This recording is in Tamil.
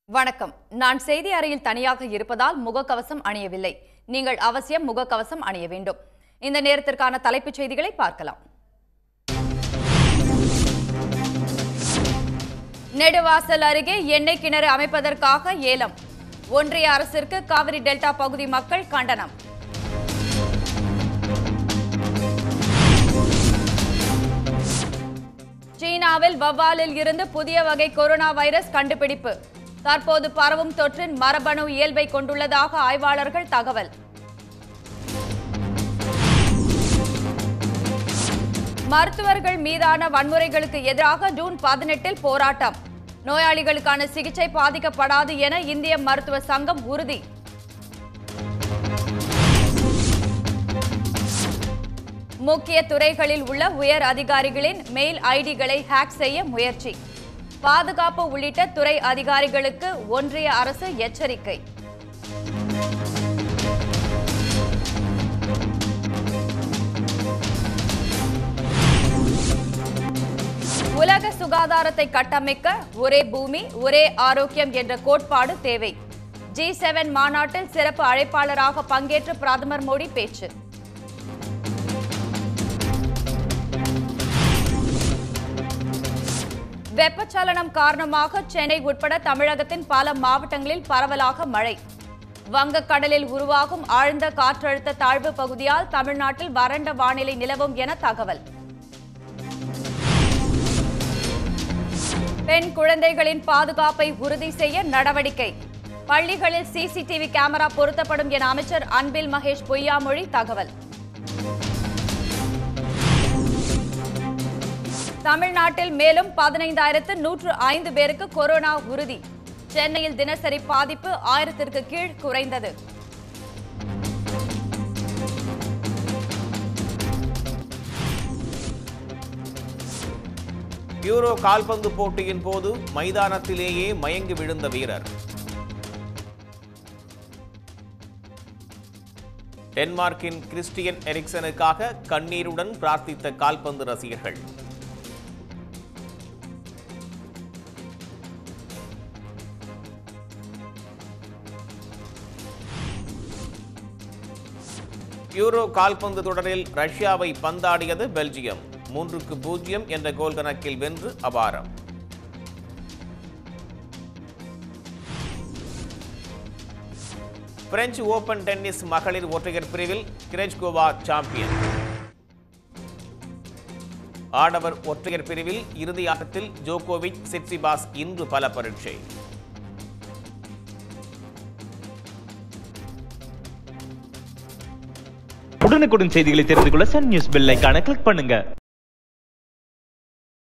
வணக்கம் நான் செய்தி அறையில் தனியாக இருப்பதால் முகக்கவசம் அணியவில்லை நீங்கள் அவசியம் முகக்கவசம் அணிய வேண்டும் இந்த நேரத்திற்கான தலைப்புச் செய்திகளை பார்க்கலாம் நெடுவாசல் அருகே எண்ணெய் கிணறு அமைப்பதற்காக ஏலம் ஒன்றிய அரசிற்கு காவிரி டெல்டா பகுதி மக்கள் கண்டனம் சீனாவில் வவ்வாலில் இருந்து புதிய வகை கொரோனா வைரஸ் கண்டுபிடிப்பு தற்போது பரவும் தொற்றின் மரபணு இயல்பை கொண்டுள்ளதாக ஆய்வாளர்கள் தகவல் மருத்துவர்கள் மீதான வன்முறைகளுக்கு எதிராக ஜூன் பதினெட்டில் போராட்டம் நோயாளிகளுக்கான சிகிச்சை பாதிக்கப்படாது என இந்திய மருத்துவ சங்கம் உறுதி முக்கிய துறைகளில் உள்ள உயர் அதிகாரிகளின் மெயில் ஐடிகளை ஹேக் செய்ய முயற்சி பாதுகாப்பு உள்ளிட்ட துறை அதிகாரிகளுக்கு ஒன்றிய அரசு எச்சரிக்கை உலக சுகாதாரத்தை கட்டமைக்க ஒரே பூமி ஒரே ஆரோக்கியம் என்ற கோட்பாடு தேவை ஜி செவன் மாநாட்டில் சிறப்பு அழைப்பாளராக பங்கேற்று பிரதமர் மோடி பேச்சு வெப்பச்சலனம் காரணமாக சென்னை உட்பட தமிழகத்தின் பல மாவட்டங்களில் பரவலாக மழை வங்கக்கடலில் உருவாகும் ஆழ்ந்த காற்றழுத்த தாழ்வு பகுதியால் தமிழ்நாட்டில் வறண்ட வானிலை நிலவும் என தகவல் பெண் குழந்தைகளின் பாதுகாப்பை உறுதி செய்ய நடவடிக்கை பள்ளிகளில் சிசிடிவி கேமரா பொருத்தப்படும் என அமைச்சர் அன்பில் மகேஷ் பொய்யாமொழி தகவல் தமிழ்நாட்டில் மேலும் பதினைந்தாயிரத்து நூற்று ஐந்து பேருக்கு கொரோனா உறுதி சென்னையில் தினசரி பாதிப்பு ஆயிரத்திற்கு கீழ் குறைந்தது யூரோ கால்பந்து போட்டியின் போது மைதானத்திலேயே மயங்கி விழுந்த வீரர் டென்மார்க்கின் கிறிஸ்டியன் எரிக்சனுக்காக கண்ணீருடன் பிரார்த்தித்த கால்பந்து ரசிகர்கள் யூரோ கால்பந்து தொடரில் ரஷ்யாவை பந்தாடியது பெல்ஜியம் மூன்றுக்கு பூஜ்ஜியம் என்ற கோல் கணக்கில் வென்று அபாரம் பிரெஞ்சு ஓபன் டென்னிஸ் மகளிர் ஒற்றையர் பிரிவில் கிரெஜ்கோவா சாம்பியன் ஆடவர் ஒற்றையர் பிரிவில் இறுதி ஆட்டத்தில் ஜோகோவிச் சிட்சிபாஸ் இன்று பல பரீட்சை உடனுக்குடன் செய்திகளை தெரிந்து கொள்ள சன் நியூஸ் பெல் ஐகானை கிளிக் பண்ணுங்க